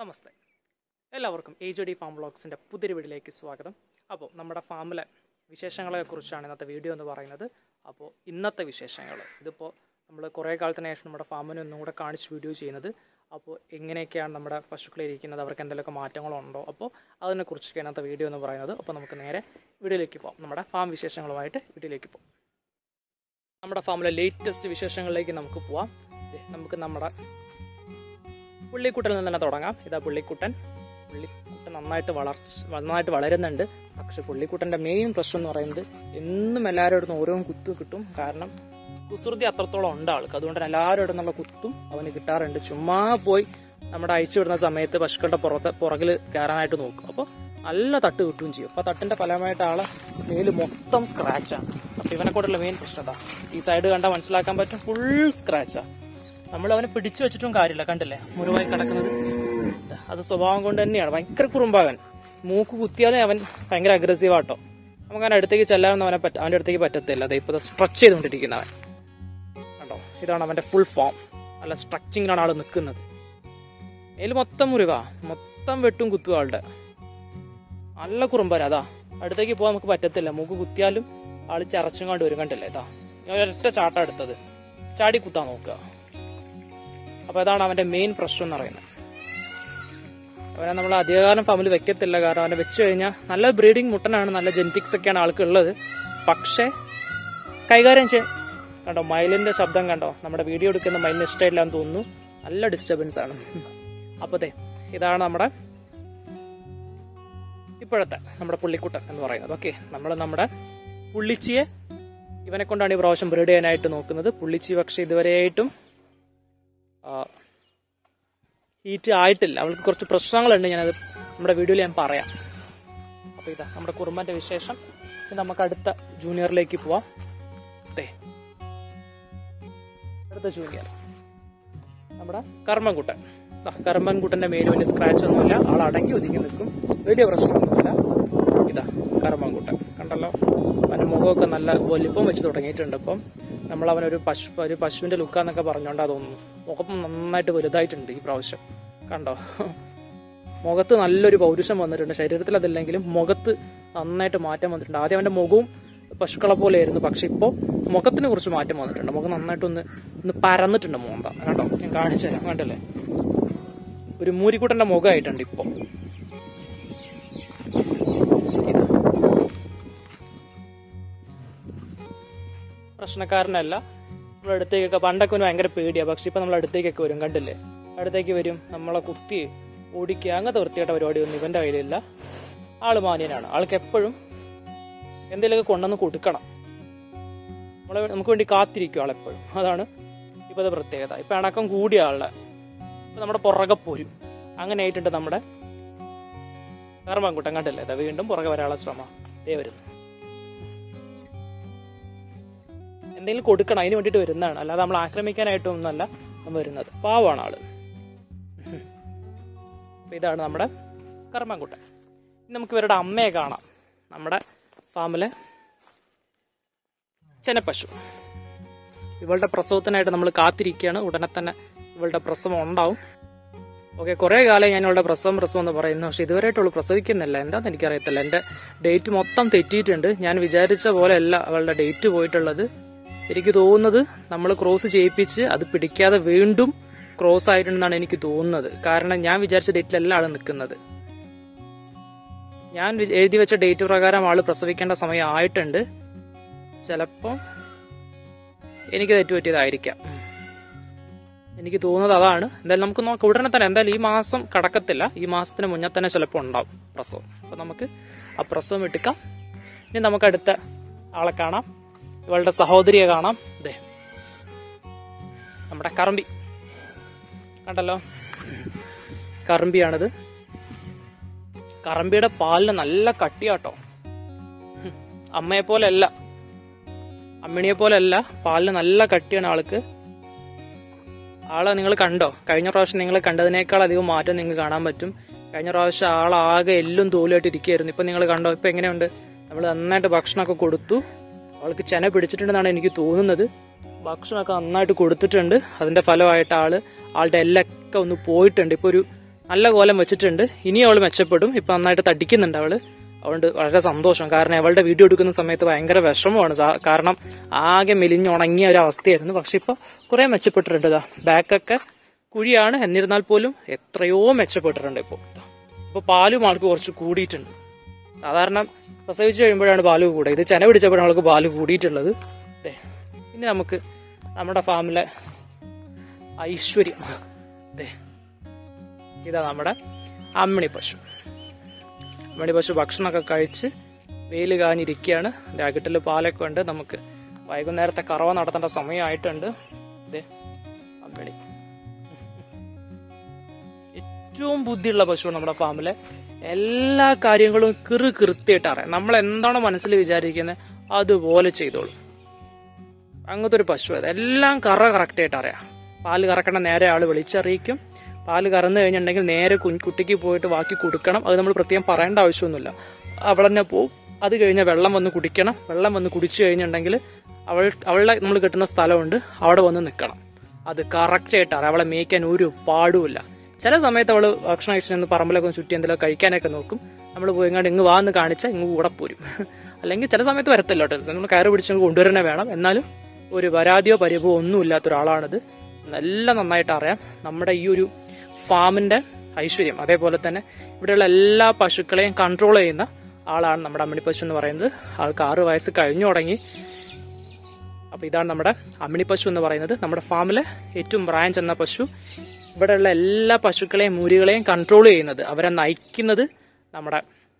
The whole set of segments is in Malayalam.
നമസ്തേ എല്ലാവർക്കും എ ജെ ഡി ഫാം വ്ളോഗ്സിൻ്റെ പുതിയൊരു വീഡിയോയിലേക്ക് സ്വാഗതം അപ്പോൾ നമ്മുടെ ഫാമിലെ വിശേഷങ്ങളെ കുറിച്ചാണ് ഇന്നത്തെ വീഡിയോ എന്ന് പറയുന്നത് അപ്പോൾ ഇന്നത്തെ വിശേഷങ്ങൾ ഇതിപ്പോൾ നമ്മൾ കുറേ കാലത്തിന് ശേഷം നമ്മുടെ ഫാമിനെ ഒന്നും കൂടെ കാണിച്ച് വീഡിയോ ചെയ്യുന്നത് അപ്പോൾ എങ്ങനെയൊക്കെയാണ് നമ്മുടെ പശുക്കളെ ഇരിക്കുന്നത് അവർക്ക് എന്തെങ്കിലുമൊക്കെ മാറ്റങ്ങളുണ്ടോ അപ്പോൾ അതിനെക്കുറിച്ചൊക്കെ ഇന്നത്തെ വീഡിയോ എന്ന് പറയുന്നത് അപ്പോൾ നമുക്ക് നേരെ വീഡിയോയിലേക്ക് പോകാം നമ്മുടെ ഫാം വിശേഷങ്ങളുമായിട്ട് വീഡിയോയിലേക്ക് പോകാം നമ്മുടെ ഫാമിലെ ലേറ്റസ്റ്റ് വിശേഷങ്ങളിലേക്ക് നമുക്ക് പോവാം ദേ, നമുക്ക് നമ്മുടെ പുള്ളിക്കുട്ടനിൽ നിന്ന് തന്നെ തുടങ്ങാം ഇതാ പുള്ളിക്കുട്ടൻ പുള്ളിക്കുട്ടൻ നന്നായിട്ട് വളർച്ച നന്നായിട്ട് വളരുന്നുണ്ട് പക്ഷെ പുള്ളിക്കുട്ടൻ്റെ മെയിൻ പ്രശ്നം എന്ന് പറയുന്നത് എന്നും എല്ലാവരുടെ അടുത്തും ഓരോ കുത്തു കിട്ടും കാരണം കുസൃതി അത്രത്തോളം ഉണ്ട് ആൾക്ക് അതുകൊണ്ട് തന്നെ എല്ലാവരുടെ അടുത്തും നല്ല കുത്തും അവന് കിട്ടാറുണ്ട് ചുമ്മാ പോയി നമ്മുടെ അയച്ചു വിടുന്ന സമയത്ത് പശുക്കളുടെ പുറത്ത് പുറകിൽ കയറാനായിട്ട് നോക്കും അപ്പോൾ നല്ല തട്ട് കിട്ടുകയും ചെയ്യും അപ്പോൾ തട്ടിന്റെ ഫലമായിട്ട് ആളെ മേല് മൊത്തം സ്ക്രാച്ചാണ് അപ്പോൾ ഇവനെ കൊണ്ടുള്ള മെയിൻ പ്രശ്നം അതാ ഈ സൈഡ് കണ്ടാൽ മനസ്സിലാക്കാൻ പറ്റും ഫുൾ സ്ക്രാച്ചാണ് നമ്മൾ അവനെ പിടിച്ചു വെച്ചിട്ടും കാര്യമില്ല കണ്ടില്ലേ മുറിവായി കിടക്കുന്നത് ദാ, അത് സ്വഭാവം കൊണ്ട് തന്നെയാണ് ഭയങ്കര കുറുമ്പാവൻ മൂക്ക് കുത്തിയാലേ അവൻ ഭയങ്കര അഗ്രസീവ് ആട്ടോ നമുക്ക് അവൻ്റെ അടുത്തേക്ക് ചെല്ലാനൊന്നും അവനെ പറ്റ അവൻ്റെ അടുത്തേക്ക് പറ്റത്തില്ല അതെ ഇപ്പോൾ സ്ട്രെച്ച് ചെയ്തുകൊണ്ടിരിക്കുന്നവൻ കണ്ടോ ഇതാണ് അവൻ്റെ ഫുൾ ഫോം നല്ല സ്ട്രച്ചിങ്ങിലാണ് ആൾ നിൽക്കുന്നത് മേല് മൊത്തം മുറിവാ മൊത്തം വെട്ടും കുത്തും ആളുടെ നല്ല കുറുമ്പൻ അതാ അടുത്തേക്ക് പോകാൻ നമുക്ക് പറ്റത്തില്ല മൂക്ക് കുത്തിയാലും ആള് ചറച്ചും കണ്ട് വരും കണ്ടില്ലേ ഇതാ ഞാൻ ഒരൊറ്റ ചാട്ടം എടുത്തത് ചാടി കുത്താൻ നോക്കുക അപ്പൊ അതാണ് അവന്റെ മെയിൻ പ്രശ്നം എന്ന് പറയുന്നത് അവനെ നമ്മൾ അധികകാലം ഫാമിലി വെക്കത്തില്ല കാരണം അവനെ വെച്ച് കഴിഞ്ഞാൽ നല്ല ബ്രീഡിംഗ് മുട്ടനാണ് നല്ല ജെനറ്റിക്സ് ഒക്കെയാണ് ആൾക്കുള്ളത് പക്ഷേ കൈകാര്യം ചെയ്യ കണ്ടോ മയിലിന്റെ ശബ്ദം കണ്ടോ നമ്മുടെ വീഡിയോ എടുക്കുന്ന മയിലിന് ഇഷ്ടമില്ല എന്ന് തോന്നുന്നു നല്ല ഡിസ്റ്റർബൻസ് ആണ് അപ്പൊ ദേ ഇതാണ് നമ്മുടെ ഇപ്പോഴത്തെ നമ്മുടെ പുള്ളിക്കുട്ടൻ എന്ന് പറയുന്നത് ഓക്കെ നമ്മൾ നമ്മുടെ പുള്ളിച്ചിയെ ഇവനെ കൊണ്ടാണ് ഈ പ്രാവശ്യം ബ്രീഡ് ചെയ്യാനായിട്ട് നോക്കുന്നത് പുള്ളിച്ചി പക്ഷെ ഇതുവരെയായിട്ടും ഹീറ്റ് ആയിട്ടില്ല അവൾക്ക് കുറച്ച് പ്രശ്നങ്ങളുണ്ട് ഞാനത് നമ്മുടെ വീഡിയോയിൽ ഞാൻ പറയാം അപ്പൊ ഇതാ നമ്മുടെ കുറുമ്പന്റെ വിശേഷം ഇനി നമുക്ക് അടുത്ത ജൂനിയറിലേക്ക് പോവാം ദേ അടുത്ത ജൂനിയർ നമ്മുടെ കർമ്മൻകുട്ടൻ ദാ, കർമ്മൻകുട്ടന്റെ മേല് വലിയ സ്ക്രാച്ച് ഒന്നുമില്ല ആൾ അടങ്ങി ഒതുങ്ങി നിൽക്കും വലിയ പ്രശ്നമൊന്നുമില്ല ഇതാ കർമ്മൻകുട്ടൻ കണ്ടല്ലോ അവന്റെ മുഖമൊക്കെ നല്ല വലിപ്പം വെച്ച് തുടങ്ങിയിട്ടുണ്ട് അപ്പം നമ്മൾ അവനൊരു പശു ഒരു പശുവിന്റെ ലുക്കാന്നൊക്കെ പറഞ്ഞോണ്ടാ തോന്നുന്നു മുഖം നന്നായിട്ട് വലുതായിട്ടുണ്ട് ഈ പ്രാവശ്യം കണ്ടോ മുഖത്ത് നല്ലൊരു പൗരുഷം വന്നിട്ടുണ്ട് ശരീരത്തിൽ അതില്ലെങ്കിലും മുഖത്ത് നന്നായിട്ട് മാറ്റം വന്നിട്ടുണ്ട് ആദ്യം അവന്റെ മുഖവും പശുക്കളെ പോലെയായിരുന്നു പക്ഷെ ഇപ്പോൾ മുഖത്തിന് കുറച്ച് മാറ്റം വന്നിട്ടുണ്ട് മുഖം നന്നായിട്ടൊന്ന് ഒന്ന് പരന്നിട്ടുണ്ട് മോന്ത കണ്ടോ ഞാൻ കാണിച്ചു തരാം കണ്ടല്ലേ ഒരു മൂരിക്കുട്ടന്റെ മുഖമായിട്ടുണ്ട് ഇപ്പൊ ഇതാ. പ്രശ്നക്കാരനല്ല നമ്മുടെ അടുത്തേക്കൊക്കെ പണ്ടൊക്കെ അവന് ഭയങ്കര പേടിയാ പക്ഷെ ഇപ്പൊ നമ്മൾ അടുത്തേക്കൊക്കെ വരും കണ്ടില്ലേ അടുത്തേക്ക് വരും നമ്മളെ കുത്തി ഓടിക്കുക അങ്ങനത്തെ വൃത്തിയായിട്ട പരിപാടി ഒന്നും ഇവന്റെ കയ്യിലില്ല ആള് മാന്യനാണ് ആൾക്ക് എപ്പോഴും എന്തെങ്കിലുമൊക്കെ കൊണ്ടുവന്ന് കൊടുക്കണം നമ്മളെ നമുക്ക് വേണ്ടി കാത്തിരിക്കും ആളെപ്പോഴും അതാണ് ഇപ്പോഴത്തെ പ്രത്യേകത ഇപ്പൊ അണക്കം കൂടിയ ആളുടെ ഇപ്പൊ നമ്മുടെ പുറകെ പോരും അങ്ങനെ ആയിട്ടുണ്ട് നമ്മുടെ കർമ്മൻകുട്ടൻ കണ്ടില്ലേ ഇതാ വീണ്ടും പുറകെ വരാനുള്ള ശ്രമം ദേ വരുന്നു എന്തെങ്കിലും കൊടുക്കണം അതിന് വേണ്ടിയിട്ട് വരുന്നതാണ് അല്ലാതെ നമ്മൾ ആക്രമിക്കാനായിട്ടൊന്നുമല്ല നമ്മൾ വരുന്നത് പാവമാണ് ആള് അപ്പൊ ഇതാണ് നമ്മുടെ കർമ്മൻകുട്ടൻ ഇനി നമുക്ക് ഇവരുടെ അമ്മയെ കാണാം നമ്മുടെ ഫാമിലെ ചെനപ്പശു ഇവളുടെ പ്രസവത്തിനായിട്ട് നമ്മൾ കാത്തിരിക്കുകയാണ് ഉടനെ തന്നെ ഇവളുടെ പ്രസവം ഉണ്ടാവും ഓക്കെ കുറെ കാലം ഞാൻ ഇവളുടെ പ്രസവം പ്രസവം എന്ന് പറയുന്നു പക്ഷെ ഇതുവരെയായിട്ടുള്ളൂ പ്രസവിക്കുന്നില്ല എന്താന്ന് എനിക്കറിയത്തില്ല എന്റെ ഡേറ്റ് മൊത്തം തെറ്റിയിട്ടുണ്ട് ഞാൻ വിചാരിച്ച പോലെ അല്ല അവളുടെ ഡേറ്റ് പോയിട്ടുള്ളത് എനിക്ക് തോന്നുന്നത് നമ്മൾ ക്രോസ് ചെയ്യിപ്പിച്ച് അത് പിടിക്കാതെ വീണ്ടും ക്രോസ് ആയിട്ടുണ്ടെന്നാണ് എനിക്ക് തോന്നുന്നത് കാരണം ഞാൻ വിചാരിച്ച ഡേറ്റിലല്ല ആള് നിൽക്കുന്നത് ഞാൻ വി- എഴുതി വെച്ച ഡേറ്റ് പ്രകാരം ആള് പ്രസവിക്കേണ്ട സമയം ആയിട്ടുണ്ട് ചിലപ്പം എനിക്ക് തെറ്റുപറ്റിയതായിരിക്കാം ഉം. എനിക്ക് തോന്നുന്നത് അതാണ് എന്തായാലും നമുക്ക് നോക്കാം ഉടനെ തന്നെ എന്തായാലും ഈ മാസം കടക്കത്തില്ല ഈ മാസത്തിന് മുന്നേ തന്നെ ചിലപ്പോൾ ഉണ്ടാവും പ്രസവം അപ്പൊ നമുക്ക് ആ പ്രസവം എടുക്കാം ഇനി നമുക്ക് അടുത്ത ആളെ കാണാം ഇവളുടെ സഹോദരിയെ കാണാം ദേ നമ്മുടെ കറമ്പി കണ്ടല്ലോ കറമ്പിയാണിത് കറമ്പിയുടെ പാലിന് നല്ല കട്ടിയാട്ടോ ഹും. അമ്മയെ പോലെ അല്ല അമ്മിണിയെ പോലെ അല്ല പാലിന് നല്ല കട്ടിയാണ് ആൾക്ക് ആളെ നിങ്ങൾ കണ്ടോ കഴിഞ്ഞ പ്രാവശ്യം നിങ്ങൾ കണ്ടതിനേക്കാൾ അധികം മാറ്റം നിങ്ങൾക്ക് കാണാൻ പറ്റും കഴിഞ്ഞ പ്രാവശ്യം ആളാകെ എല്ലും തോലുമായിട്ട് ഇരിക്കുകയായിരുന്നു ഇപ്പൊ നിങ്ങൾ കണ്ടോ ഇപ്പൊ എങ്ങനെയുണ്ട് നമ്മൾ നന്നായിട്ട് ഭക്ഷണമൊക്കെ കൊടുത്തു അവൾക്ക് ചെന പിടിച്ചിട്ടുണ്ടെന്നാണ് എനിക്ക് തോന്നുന്നത് ഭക്ഷണമൊക്കെ നന്നായിട്ട് കൊടുത്തിട്ടുണ്ട് അതിന്റെ ഫലമായിട്ട് ആള് ആളുടെ എല്ലൊക്കെ ഒന്ന് പോയിട്ടുണ്ട് ഇപ്പൊ ഒരു നല്ല കോലം വെച്ചിട്ടുണ്ട് ഇനിയും അവള് മെച്ചപ്പെടും ഇപ്പൊ നന്നായിട്ട് തടിക്കുന്നുണ്ട് അവള് അതുകൊണ്ട് വളരെ സന്തോഷം കാരണം അവളുടെ വീഡിയോ എടുക്കുന്ന സമയത്ത് ഭയങ്കര വിഷമമാണ് സാ- കാരണം ആകെ മെലിഞ്ഞുണങ്ങിയ ഒരു അവസ്ഥയായിരുന്നു പക്ഷെ ഇപ്പൊ കുറെ മെച്ചപ്പെട്ടിട്ടുണ്ട് ഇതാ ബാക്കൊക്കെ കുഴിയാണ് എന്നിരുന്നാൽ പോലും എത്രയോ മെച്ചപ്പെട്ടിട്ടുണ്ട് ഇപ്പോൾ ഇപ്പൊ പാലും ആൾക്ക് കുറച്ച് കൂടിയിട്ടുണ്ട് സാധാരണ പ്രസവിച്ച് കഴിയുമ്പോഴാണ് പാല് കൂടുക ഇത് ചെന പിടിച്ചപ്പോഴാണ് ആൾക്ക് പാല് കൂടിയിട്ടുള്ളത് ദേ, ഇനി നമുക്ക് നമ്മുടെ ഫാമിലെ ഐശ്വര്യം ദേ, ഇതാ നമ്മുടെ അമ്മിണി പശു അമ്മിണി പശു ഭക്ഷണമൊക്കെ കഴിച്ച് വെയിൽ കാഞ്ഞിരിക്കുകയാണ് രാഗട്ടിൽ പാലൊക്കെ ഉണ്ട് നമുക്ക് വൈകുന്നേരത്തെ കറവ നടത്തേണ്ട സമയമായിട്ടുണ്ട് ദേ അമ്മിണി ഏറ്റവും ബുദ്ധിയുള്ള പശുവാണ് നമ്മുടെ ഫാമിലെ എല്ലാ കാര്യങ്ങളും കിറു കൃത്യമായിട്ട് അറിയാം നമ്മൾ എന്താണോ മനസ്സിൽ വിചാരിക്കുന്നത് അതുപോലെ ചെയ്തോളും അങ്ങനത്തെ ഒരു പശു അത് എല്ലാം കറ കറക്റ്റായിട്ട് അറിയാം പാല് കറക്കണ നേരെ ആള് വിളിച്ചറിയിക്കും പാല് കറന്നു കഴിഞ്ഞിട്ടുണ്ടെങ്കിൽ നേരെ കുഞ്ഞ് കുട്ടിക്ക് പോയിട്ട് ബാക്കി കൊടുക്കണം അത് നമ്മൾ പ്രത്യേകം പറയേണ്ട ആവശ്യമൊന്നുമില്ല അവൾ തന്നെ പോവും അത് കഴിഞ്ഞ് വെള്ളം വന്ന് കുടിക്കണം വെള്ളം വന്ന് കുടിച്ചു കഴിഞ്ഞിട്ടുണ്ടെങ്കിൽ അവൾ അവളുടെ നമ്മൾ കിട്ടുന്ന സ്ഥലമുണ്ട് അവിടെ വന്ന് നിൽക്കണം അത് കറക്റ്റായിട്ട് അറിയാം അവളെ മേയ്ക്കാൻ ഒരു പാടുമില്ല ചില സമയത്ത് അവള് ഭക്ഷണം കഴിച്ചു പറമ്പിലൊക്കെ ഒന്ന് ചുറ്റി എന്തെങ്കിലും കഴിക്കാനൊക്കെ നോക്കും നമ്മൾ പോയി ഇങ്ങോട്ട് ഇങ്ങ് വാന്ന് കാണിച്ചാൽ ഇങ്ങ് കൂടെ പോരും അല്ലെങ്കിൽ ചില സമയത്ത് വരത്തില്ല കേട്ടോ നമ്മൾ കയറ് പിടിച്ച് കൊണ്ടുവരുന്നേ വേണം എന്നാലും ഒരു പരാതിയോ പരിഭവോ ഒന്നും ഇല്ലാത്ത ഒരാളാണിത് നല്ല നന്നായിട്ട് അറിയാം നമ്മുടെ ഈ ഒരു ഫാമിന്റെ ഐശ്വര്യം അതേപോലെ തന്നെ ഇവിടെയുള്ള എല്ലാ പശുക്കളെയും കൺട്രോൾ ചെയ്യുന്ന ആളാണ് നമ്മുടെ അമ്മിണി പശു എന്ന് പറയുന്നത് ആൾക്ക് ആറ് വയസ്സ് കഴിഞ്ഞു തുടങ്ങി അപ്പൊ ഇതാണ് നമ്മുടെ അമ്മിണി പശു എന്ന് പറയുന്നത് നമ്മുടെ ഫാമിലെ ഏറ്റവും പ്രായം ചെന്ന പശു ഇവിടെയുള്ള എല്ലാ പശുക്കളെയും മൂരികളെയും കൺട്രോൾ ചെയ്യുന്നത് അവരെ നയിക്കുന്നത് നമ്മുടെ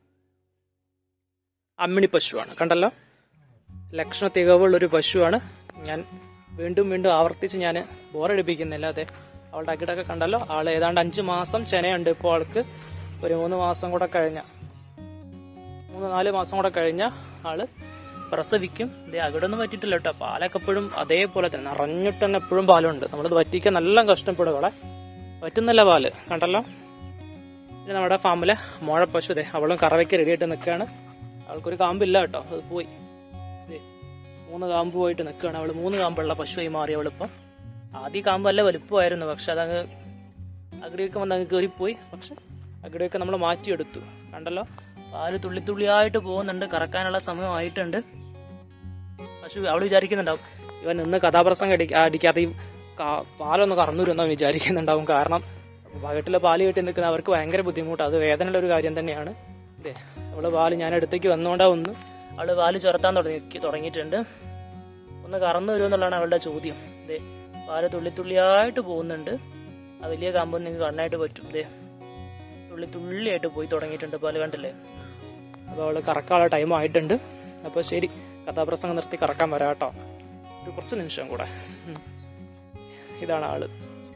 അമ്മിണി പശുവാണ് കണ്ടല്ലോ ലക്ഷണ തികവുള്ള ഒരു പശുവാണ് ഞാൻ വീണ്ടും വീണ്ടും ആവർത്തിച്ച് ഞാൻ ബോറടിപ്പിക്കുന്നില്ല അതെ അവളുടെ അകിടൊക്കെ കണ്ടല്ലോ ആൾ ഏതാണ്ട് അഞ്ചു മാസം ചെനയുണ്ട് ഇപ്പോൾ ആൾക്ക് ഒരു മൂന്ന് മാസം കൂടെ കഴിഞ്ഞ മൂന്ന് നാല് മാസം കൂടെ കഴിഞ്ഞ ആള് പ്രസവിക്കും ഇത് അകിടൊന്നും പറ്റിയിട്ടില്ല കേട്ടോ പാലൊക്കെ എപ്പോഴും അതേപോലെ തന്നെ നിറഞ്ഞിട്ട് തന്നെ എപ്പോഴും പാലുണ്ട് നമ്മളിത് വറ്റിക്കാൻ നല്ല കഷ്ടപ്പെടും അവിടെ പറ്റുന്നില്ല പാല് കണ്ടല്ലോ പിന്നെ നമ്മുടെ ഫാമിലെ മോഴ പശു ഇതേ അവളും കറവയ്ക്ക് റെഡിയായിട്ട് നിൽക്കുകയാണ് അവൾക്കൊരു കാമ്പില്ല കേട്ടോ അത് പോയി ദേ, മൂന്ന് കാമ്പ് പോയിട്ട് നിൽക്കുകയാണ് അവള് മൂന്ന് കാമ്പുള്ള പശുവായി മാറി അവളിപ്പം ആദ്യ കാമ്പ് നല്ല വലുപ്പമായിരുന്നു പക്ഷെ അതങ്ങ് അകിടിയൊക്കെ വന്ന് അങ്ങ് കയറിപ്പോയി പക്ഷെ അകിടിയൊക്കെ നമ്മൾ മാറ്റിയെടുത്തു കണ്ടല്ലോ പാല് തുള്ളി തുള്ളിയായിട്ട് പോകുന്നുണ്ട് കറക്കാനുള്ള സമയമായിട്ടുണ്ട് പശു അവള് വിചാരിക്കുന്നുണ്ടാവും ഇവൻ നിന്ന് കഥാപ്രസംഗം അടി അടിക്കാതെ ഈ കാ- പാലൊന്ന് കറന്നുരുന്നോ വിചാരിക്കുന്നുണ്ടാവും കാരണം വകട്ടിലെ പാല് കെട്ടി നിൽക്കുന്ന അവർക്ക് ഭയങ്കര ബുദ്ധിമുട്ട് അത് വേദനയുള്ള ഒരു കാര്യം തന്നെയാണ് ഇതേ അവള് പാല് ഞാൻ അടുത്തേക്ക് വന്നുകൊണ്ടാ ഒന്ന് അവള് പാല് ചുരത്താൻ തുടങ്ങി തുടങ്ങിയിട്ടുണ്ട് ഒന്ന് കറന്നു വരുമോ എന്നുള്ളതാണ് അവളുടെ ചോദ്യം ഇതേ പാല് തുള്ളി തുള്ളിയായിട്ട് പോകുന്നുണ്ട് ആ വലിയ കാമ്പൊന്നും നിങ്ങൾക്ക് കണ്ണായിട്ട് പറ്റും ഇതേ തുള്ളി തുള്ളിയായിട്ട് പോയി തുടങ്ങിയിട്ടുണ്ട് പാല് കണ്ടില്ലേ അപ്പോൾ അവള് കറക്കാനുള്ള ടൈം ആയിട്ടുണ്ട് അപ്പോൾ ശരി കഥാപ്രസംഗം നിർത്തി കറക്കാൻ വരാം കേട്ടോ ഒരു കുറച്ച് നിമിഷം കൂടെ ഉം. ഇതാണ് ആള്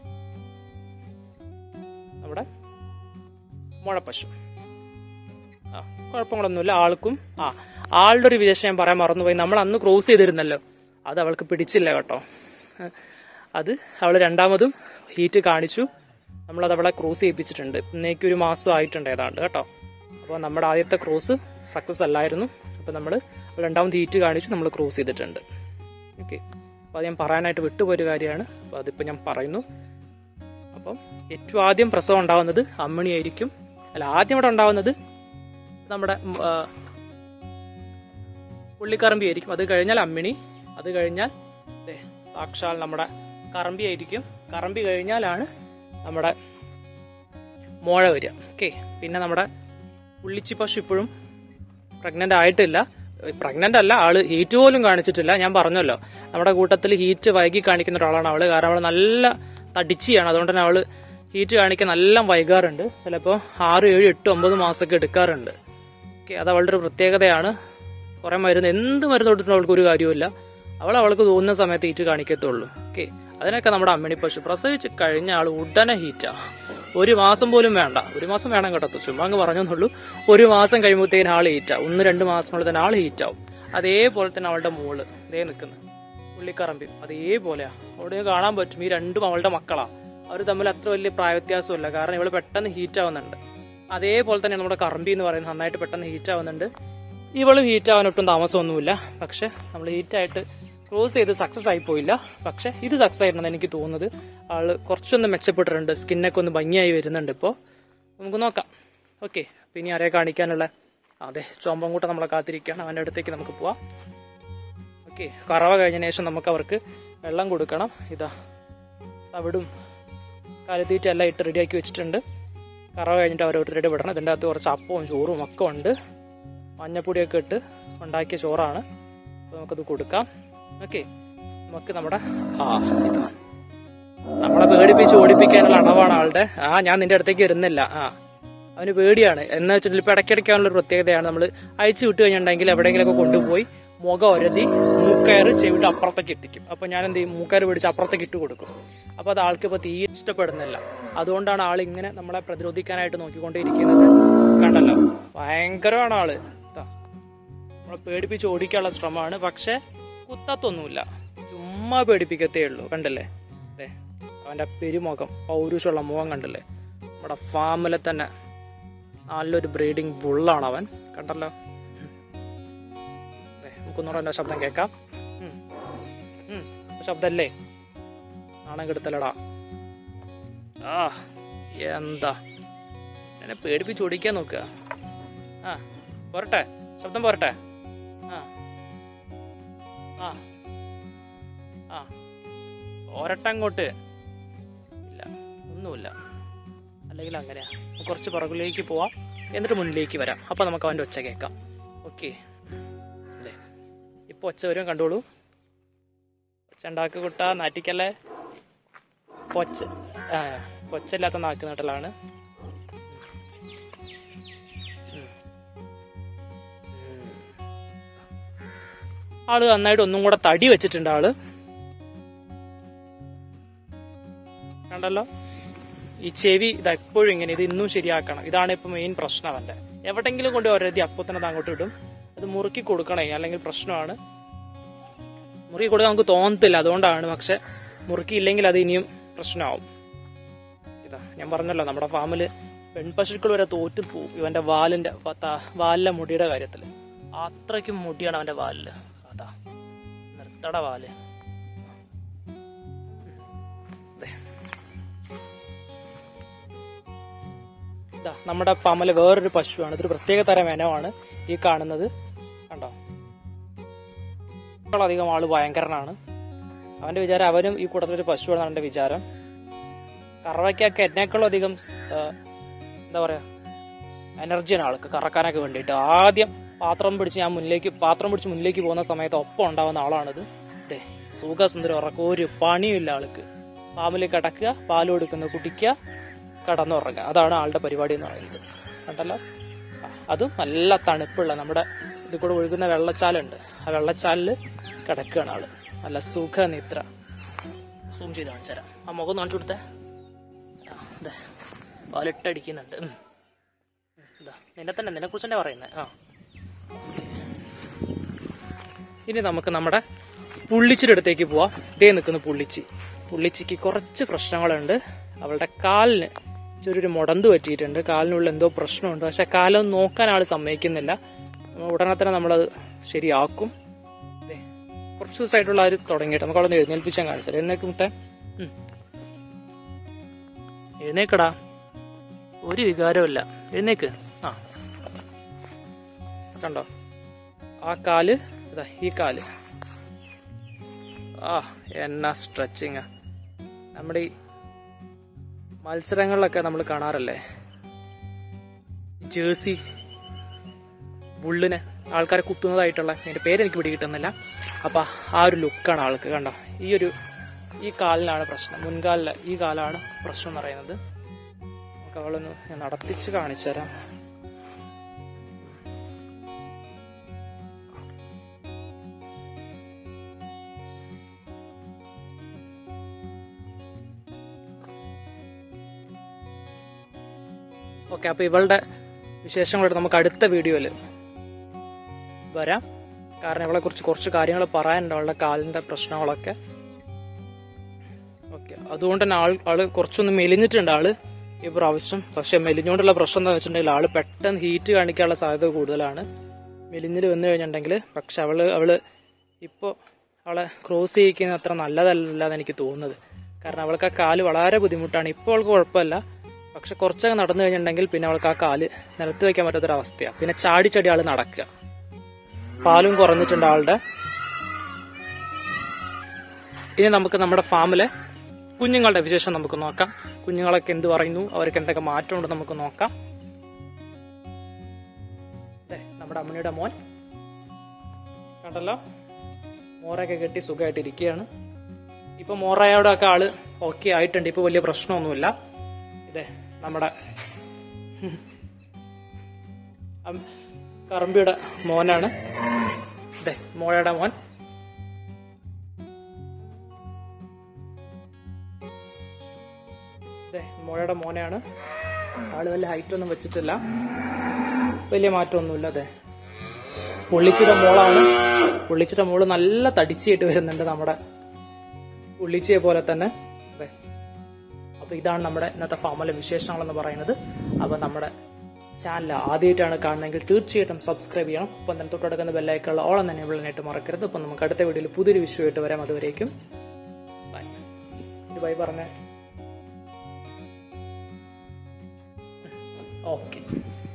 നമ്മുടെ മുഴപ്പശു ആ കുഴപ്പങ്ങളൊന്നുമില്ല ആൾക്കും ആ ആളുടെ ഒരു വിദേശം ഞാൻ പറയാൻ മറന്നുപോയി നമ്മൾ അന്ന് ക്രോസ് ചെയ്തിരുന്നല്ലോ അത് അവൾക്ക് പിടിച്ചില്ല കേട്ടോ അത് അവൾ രണ്ടാമതും ഹീറ്റ് കാണിച്ചു നമ്മളത് അവളെ ക്രോസ് ചെയ്യിപ്പിച്ചിട്ടുണ്ട് ഇന്നേക്ക് ഒരു മാസം ആയിട്ടുണ്ട് ഏതാണ്ട് കേട്ടോ അപ്പോൾ നമ്മുടെ ആദ്യത്തെ ക്രോസ് സക്സസ് അല്ലായിരുന്നു അപ്പോൾ നമ്മൾ രണ്ടാമത് ഹീറ്റ് കാണിച്ചു നമ്മൾ ക്രോസ് ചെയ്തിട്ടുണ്ട് ഓക്കെ അപ്പോൾ അത് ഞാൻ പറയാനായിട്ട് വിട്ടുപോയൊരു കാര്യമാണ് അപ്പോൾ അതിപ്പോൾ ഞാൻ പറയുന്നു അപ്പം ഏറ്റവും ആദ്യം പ്രസവം ഉണ്ടാവുന്നത് അമ്മിണിയായിരിക്കും അല്ല ആദ്യം ഇവിടെ ഉണ്ടാവുന്നത് നമ്മുടെ ഉം, ആ, പുള്ളിക്കറമ്പി ആയിരിക്കും അത് കഴിഞ്ഞാൽ അമ്മിണി അത് കഴിഞ്ഞാൽ ദേ, സാക്ഷാൽ നമ്മുടെ കറമ്പി ആയിരിക്കും കറമ്പി കഴിഞ്ഞാലാണ് നമ്മുടെ മോഴ വരിക ഓക്കെ പിന്നെ നമ്മുടെ പുള്ളിച്ചി പശു ഇപ്പോഴും പ്രഗ്നന്റ് ആയിട്ടില്ല പ്രഗ്നന്റ് അല്ല ആള് ഹീറ്റ് പോലും കാണിച്ചിട്ടില്ല ഞാൻ പറഞ്ഞല്ലോ നമ്മുടെ കൂട്ടത്തിൽ ഹീറ്റ് വൈകി കാണിക്കുന്ന ഒരാളാണ് അവള് കാരണം അവള് നല്ല തടിച്ചിയാണ് അതുകൊണ്ട് തന്നെ അവള് ഹീറ്റ് കാണിക്കാൻ നല്ല വൈകാറുണ്ട് ചിലപ്പോൾ ആറ് ഏഴ് എട്ട് ഒമ്പത് മാസമൊക്കെ എടുക്കാറുണ്ട് ഓക്കെ അത് അവളുടെ ഒരു പ്രത്യേകതയാണ് കുറെ മരുന്ന് എന്ത് മരുന്ന് കൊടുത്തിട്ടും അവൾക്ക് ഒരു കാര്യമില്ല അവൾ അവൾക്ക് തോന്നുന്ന സമയത്ത് ഹീറ്റ് കാണിക്കത്തുള്ളൂ ഓക്കെ അതിനൊക്കെ നമ്മുടെ അമ്മിണി പശു പ്രസവിച്ച് കഴിഞ്ഞ ആൾ ഉടനെ ഹീറ്റാ ഒരു മാസം പോലും വേണ്ട ഒരു മാസം വേണം കേട്ടോ ചുമ്മാ അങ്ങ് പറഞ്ഞെന്നുള്ളൂ ഒരു മാസം കഴിയുമ്പോഴത്തേനും ആൾ ഹീറ്റാവും ഒന്ന് രണ്ട് മാസത്തിനുള്ളിൽ തന്നെ ആൾ ഹീറ്റാവും അതേപോലെ തന്നെ അവളുടെ മോള് ഇതേ നിൽക്കുന്നത് പുള്ളിക്കറമ്പി അതേപോലെയാ അവിടെ കാണാൻ പറ്റും ഈ രണ്ടും അവളുടെ മക്കളാ അവർ തമ്മിൽ അത്ര വലിയ പ്രായവ്യത്യാസമില്ല കാരണം ഇവള് പെട്ടെന്ന് ഹീറ്റ് ആവുന്നുണ്ട് അതേപോലെ തന്നെ നമ്മുടെ കറമ്പി എന്ന് പറയുന്നത് നന്നായിട്ട് പെട്ടെന്ന് ഹീറ്റ് ആവുന്നുണ്ട് ഇവളും ഹീറ്റ് ആവാൻ ഒട്ടും താമസമൊന്നുമില്ല പക്ഷെ നമ്മൾ ഹീറ്റായിട്ട് ക്രോസ് ചെയ്ത് സക്സസ് ആയി പോയില്ല പക്ഷെ ഇത് സക്സസ് ആയിട്ടുണ്ടെന്ന് എനിക്ക് തോന്നുന്നത് ആള് കുറച്ചൊന്ന് മെച്ചപ്പെട്ടിട്ടുണ്ട് സ്കിന്നൊക്കെ ഒന്ന് ഭംഗിയായി വരുന്നുണ്ട് ഇപ്പോൾ നമുക്ക് നോക്കാം ഓക്കെ അപ്പം ഇനി ആരെയെ കാണിക്കാനുള്ള അതെ ചോമ്പൻകൂട്ട നമ്മളെ കാത്തിരിക്കുകയാണ് അവൻ്റെ അടുത്തേക്ക് നമുക്ക് പോവാം ഓക്കെ കറവ കഴിഞ്ഞതിന് ശേഷം നമുക്ക് അവർക്ക് വെള്ളം കൊടുക്കണം ഇതാ അവിടും കാലത്തീറ്റ എല്ലാം ഇട്ട് റെഡിയാക്കി വെച്ചിട്ടുണ്ട് കറവ കഴിഞ്ഞിട്ട് അവരോരുത്തരുടെ വിടണം ഇതിൻ്റെ അകത്ത് കുറച്ച് അപ്പവും ചോറും ഒക്കെ ഉണ്ട് മഞ്ഞപ്പൊടിയൊക്കെ ഇട്ട് ഉണ്ടാക്കിയ ചോറാണ് അപ്പോൾ നമുക്കത് കൊടുക്കാം ഓക്കെ നമുക്ക് നമ്മുടെ ആ ഇതാ നമ്മളെ പേടിപ്പിച്ച് ഓടിപ്പിക്കാനുള്ള അണവാണ് ആളുടെ ആ ഞാൻ നിന്റെ അടുത്തേക്ക് വരുന്നില്ല ആ അവന് പേടിയാണ് എന്ന് വെച്ചിട്ടുണ്ടെങ്കിൽ ഇപ്പൊ ഇടയ്ക്കിടയ്ക്കാനുള്ള ഒരു പ്രത്യേകതയാണ് നമ്മൾ അയച്ചു വിട്ട് കഴിഞ്ഞിട്ടുണ്ടെങ്കിൽ എവിടെയെങ്കിലുമൊക്കെ കൊണ്ടുപോയി മുഖം ഒരതി മൂക്കയറ് ചെവിട്ട് അപ്പുറത്തേക്ക് എത്തിക്കും അപ്പൊ ഞാൻ എന്ത് ചെയ്യും മൂക്കയറ് പിടിച്ച് അപ്പുറത്തേക്ക് ഇട്ട് കൊടുക്കും അപ്പൊ അത് ആൾക്ക് ഇപ്പൊ തീരെ ഇഷ്ടപ്പെടുന്നില്ല അതുകൊണ്ടാണ് ആൾ ഇങ്ങനെ നമ്മളെ പ്രതിരോധിക്കാനായിട്ട് നോക്കിക്കൊണ്ടേയിരിക്കുന്നത് കണ്ടല്ലോ ഭയങ്കരമാണ് ആള് ഇതാ. നമ്മളെ പേടിപ്പിച്ച് ഓടിക്കാനുള്ള ശ്രമമാണ് പക്ഷെ കുത്തത്തൊന്നുമില്ല ചുമ്മാ പേടിപ്പിക്കത്തേ ഉള്ളൂ കണ്ടല്ലേ അതെ അവന്റെ പെരുമുഖം പൗരുഷമുള്ള മുഖം കണ്ടല്ലേ നമ്മുടെ ഫാമിലെ തന്നെ നല്ലൊരു ബ്രീഡിംഗ് ബുള്ളാണ് അവൻ കണ്ടല്ലോ ദേ, നമുക്കൊന്നുകൂടെ എൻ്റെ ശബ്ദം കേൾക്കാം ഉം. ഉം. ശബ്ദല്ലേ നാണം കെടുത്തലടാ ആ എന്താ എന്നെ പേടിപ്പിച്ച് ഓടിക്കാൻ നോക്കുക ആ പോരട്ടെ ശബ്ദം പോരട്ടെ ആ ആ ആ പോരട്ടെ അങ്ങോട്ട് ഇല്ല ഒന്നുമില്ല അല്ലെങ്കിൽ അങ്ങനെയാ നമുക്ക് കുറച്ച് പുറകിലേക്ക് പോവാം എന്നിട്ട് മുന്നിലേക്ക് വരാം അപ്പൊ നമുക്ക് അവന്റെ ഒച്ച കേൾക്കാം ഓക്കെ അതെ ഇപ്പൊ ഒച്ച വരും കണ്ടോളൂ ഒച്ച ഉണ്ടാക്കി കുട്ട നാറ്റിക്കല്ലേ പൊച്ച ആ പൊച്ചല്ലാത്ത നാക്ക് നട്ടലാണ് ആള് നന്നായിട്ട് ഒന്നും കൂടെ തടി വെച്ചിട്ടുണ്ട് ആള് കണ്ടല്ലോ ഈ ചെവി ഇത് എപ്പോഴും ഇങ്ങനെ ഇത് ഇന്നും ശരിയാക്കണം ഇതാണ് ഇപ്പൊ മെയിൻ പ്രശ്നം അവന്റെ എവിടെങ്കിലും കൊണ്ട് ഒരതി അപ്പത്തന്നെ അത് അങ്ങോട്ട് ഇടും അത് മുറുക്കി കൊടുക്കണേ അല്ലെങ്കിൽ പ്രശ്നമാണ് മുറുക്കി കൊടുക്കാൻ നമുക്ക് തോന്നത്തില്ല അതുകൊണ്ടാണ് പക്ഷെ മുറുക്കിയില്ലെങ്കിൽ അത് ഇനിയും പ്രശ്നമാവും ഇതാ ഞാൻ പറഞ്ഞല്ലോ നമ്മുടെ ഫാമില് പെൺപശുക്കൾ വരെ തോറ്റു പോവും ഇവന്റെ വാലിന്റെ പത്ത- വാലിലെ മുടിയുടെ കാര്യത്തില് അത്രയ്ക്കും മുടിയാണ് അവന്റെ വാലില് അതാ നിർത്തട വാല് ദേ. ഇതാ നമ്മുടെ ഫാമിലെ വേറൊരു പശുവാണ് ഇതൊരു പ്രത്യേക തരം ഇനമാണ് ഈ കാണുന്നത് കണ്ടോ അധികം ആള് ഭയങ്കരനാണ് അവന്റെ വിചാരം അവനും ഈ കൂട്ടത്തിലൊരു പശുവാണ് അവന്റെ വിചാരം കറവയ്ക്കൊക്കെ എന്നെക്കാളും അധികം ആ, എന്താ പറയാ എനർജിയാണ് ആൾക്ക് കറക്കാനൊക്കെ വേണ്ടിയിട്ട് ആദ്യം പാത്രം പിടിച്ച് ഞാൻ മുന്നിലേക്ക് പാത്രം പിടിച്ച് മുന്നിലേക്ക് പോകുന്ന സമയത്ത് ഒപ്പം ഉണ്ടാവുന്ന ആളാണിത് ദേ സുഖസുന്ദരം ഉറക്കം ഒരു പണിയുമില്ല ആൾക്ക് ഫാമിൽ കിടക്കുക പാൽ കൊടുക്കുന്ന കുടിക്കുക കടന്നുറങ്ങുക അതാണ് ആളുടെ പരിപാടി എന്ന് പറയുന്നത് കണ്ടല്ലോ ആ, അതും നല്ല തണുപ്പുള്ള നമ്മുടെ ഇത് കൂടെ ഒഴുകുന്ന വെള്ളച്ചാലുണ്ട് ആ വെള്ളച്ചാലില് കിടക്കുകയാണ് ആള് നല്ല സുഖനിദ്ര സൂം ചെയ്ത് കാണിച്ചു തരാം ആ മുഖം കാണിച്ചു കൊടുത്തേ ആ, ദേ, പാലിട്ടടിക്കുന്നുണ്ട് ഉം. ഉം, ഇതാ നിന്നെ തന്നെ നിന്നെ കുറിച്ച് തന്നെ പറയുന്നത് ആ ഇനി നമുക്ക് നമ്മുടെ പുള്ളിച്ചിയുടെ അടുത്തേക്ക് പോവാം ഇതേ നിൽക്കുന്ന പുള്ളിച്ചി പുള്ളിച്ചിക്ക് കുറച്ച് പ്രശ്നങ്ങളുണ്ട് അവളുടെ കാലിന് ചെറിയൊരു മുടന്ത് പറ്റിയിട്ടുണ്ട് കാലിനുള്ള എന്തോ പ്രശ്നമുണ്ട് പക്ഷെ കാലം നോക്കാൻ ആൾ സമ്മതിക്കുന്നില്ല നമ്മൾ ഉടനെ തന്നെ നമ്മളത് ശരിയാക്കും ദേ, കുറച്ച് ദിവസമായിട്ടുള്ള ആ ഒരു തുടങ്ങിയിട്ട് നമുക്ക് അവിടെ നിന്ന് എഴുന്നേൽപ്പിച്ചാൽ കാണിച്ചത് എന്നേക്ക് മുത്തേ ഉം. എഴുന്നേക്കടാ ഒരു വികാരമില്ല എഴുന്നേക്ക് ആ കണ്ടോ ആ കാല് ഇതാ ഈ കാല് ആ എന്നാ സ്ട്രെച്ചിങ് നമ്മുടെ ഈ മത്സരങ്ങളിലൊക്കെ നമ്മൾ കാണാറല്ലേ ജേഴ്സി ബുള്ളിന് ആൾക്കാരെ കുത്തുന്നതായിട്ടുള്ള അതിന്റെ പേര് എനിക്ക് പിടി കിട്ടുന്നില്ല അപ്പൊ ആ ഒരു ലുക്കാണ് ആൾക്ക് കണ്ടോ ഈ ഒരു ഈ കാലിനാണ് പ്രശ്നം മുൻകാലിലെ ഈ കാലാണ് പ്രശ്നം എന്ന് പറയുന്നത് നമുക്ക് അവളൊന്ന് ഞാൻ നടത്തിച്ച് കാണിച്ചു തരാം ഓക്കെ അപ്പൊ ഇവളുടെ വിശേഷങ്ങളായിട്ട് നമുക്ക് അടുത്ത വീഡിയോയിൽ വരാം കാരണം ഇവളെ കുറിച്ച് കുറച്ച് കാര്യങ്ങൾ പറയാനുണ്ട് അവളുടെ കാലിന്റെ പ്രശ്നങ്ങളൊക്കെ ഓക്കെ അതുകൊണ്ട് തന്നെ ആൾ ആള് കുറച്ചൊന്ന് മെലിഞ്ഞിട്ടുണ്ട് ആള് ഈ പ്രാവശ്യം പക്ഷെ മെലിഞ്ഞുകൊണ്ടുള്ള പ്രശ്നം എന്താ വെച്ചിട്ടുണ്ടെങ്കിൽ ആള് പെട്ടെന്ന് ഹീറ്റ് കാണിക്കാനുള്ള സാധ്യത കൂടുതലാണ് മെലിഞ്ഞിൽ വന്നു കഴിഞ്ഞിട്ടുണ്ടെങ്കിൽ പക്ഷെ അവള് അവള് ഇപ്പോൾ അവളെ ക്രോസ് ചെയ്യിക്കുന്നത് അത്ര നല്ലതല്ല എന്ന് എനിക്ക് തോന്നുന്നത് കാരണം അവൾക്ക് ആ കാല് വളരെ ബുദ്ധിമുട്ടാണ് ഇപ്പോൾ അവൾക്ക് കുഴപ്പമില്ല പക്ഷെ കുറച്ചൊക്കെ നടന്നു കഴിഞ്ഞിട്ടുണ്ടെങ്കിൽ പിന്നെ അവൾക്ക് ആ കാല് നിലത്ത് വെക്കാൻ പറ്റാത്തൊരവസ്ഥയാണ് പിന്നെ ചാടി ചാടി ആള് നടക്കുക പാലും കുറഞ്ഞിട്ടുണ്ട് ആളുടെ ഇനി നമുക്ക് നമ്മുടെ ഫാമിലെ കുഞ്ഞുങ്ങളുടെ വിശേഷം നമുക്ക് നോക്കാം കുഞ്ഞുങ്ങളൊക്കെ എന്ത് പറയുന്നു അവർക്ക് എന്തൊക്കെ മാറ്റമുണ്ട് നമുക്ക് നോക്കാം ദേ, നമ്മുടെ അമ്മയുടെ മോൻ കണ്ടല്ലോ മോറയൊക്കെ കെട്ടി സുഖമായിട്ട് ഇരിക്കുകയാണ് ഇപ്പൊ മോറയോടെ ഒക്കെ ആള് ഓക്കെ ആയിട്ടുണ്ട് ഇപ്പൊ വലിയ പ്രശ്നമൊന്നുമില്ല ഇതേ നമ്മുടെ അം- കറമ്പിയുടെ മോനാണ് ഇതേ മോഴയുടെ മോൻ ഇതേ മോഴയുടെ മോനെയാണ് ആള് വലിയ ഹൈറ്റ് ഒന്നും വെച്ചിട്ടില്ല വലിയ മാറ്റമൊന്നുമില്ല അതെ പുള്ളിച്ചിയുടെ മോളാണ് പുള്ളിച്ചിയുടെ മോള് നല്ല തടിച്ചായിട്ട് വരുന്നുണ്ട് നമ്മുടെ പുള്ളിച്ചിയെ പോലെ തന്നെ അതെ അപ്പൊ ഇതാണ് നമ്മുടെ ഇന്നത്തെ ഫാമിലെ വിശേഷങ്ങൾ എന്ന് പറയുന്നത് അപ്പൊ നമ്മുടെ ചാനൽ ആദ്യമായിട്ടാണ് കാണുന്നതെങ്കിൽ തീർച്ചയായിട്ടും സബ്സ്ക്രൈബ് ചെയ്യണം ഒപ്പം തന്നെ തൊട്ടടുക്കുന്ന ബെല്ലൈക്കുള്ള ഓളം തന്നെ വിളിനായിട്ട് മറക്കരുത് അപ്പൊ നമുക്ക് അടുത്ത വീഡിയോയിൽ പുതിയൊരു വിഷയമായിട്ട് വരാം അതുവരേക്കും ബൈ ബൈ പറഞ്ഞേ ഓക്കെ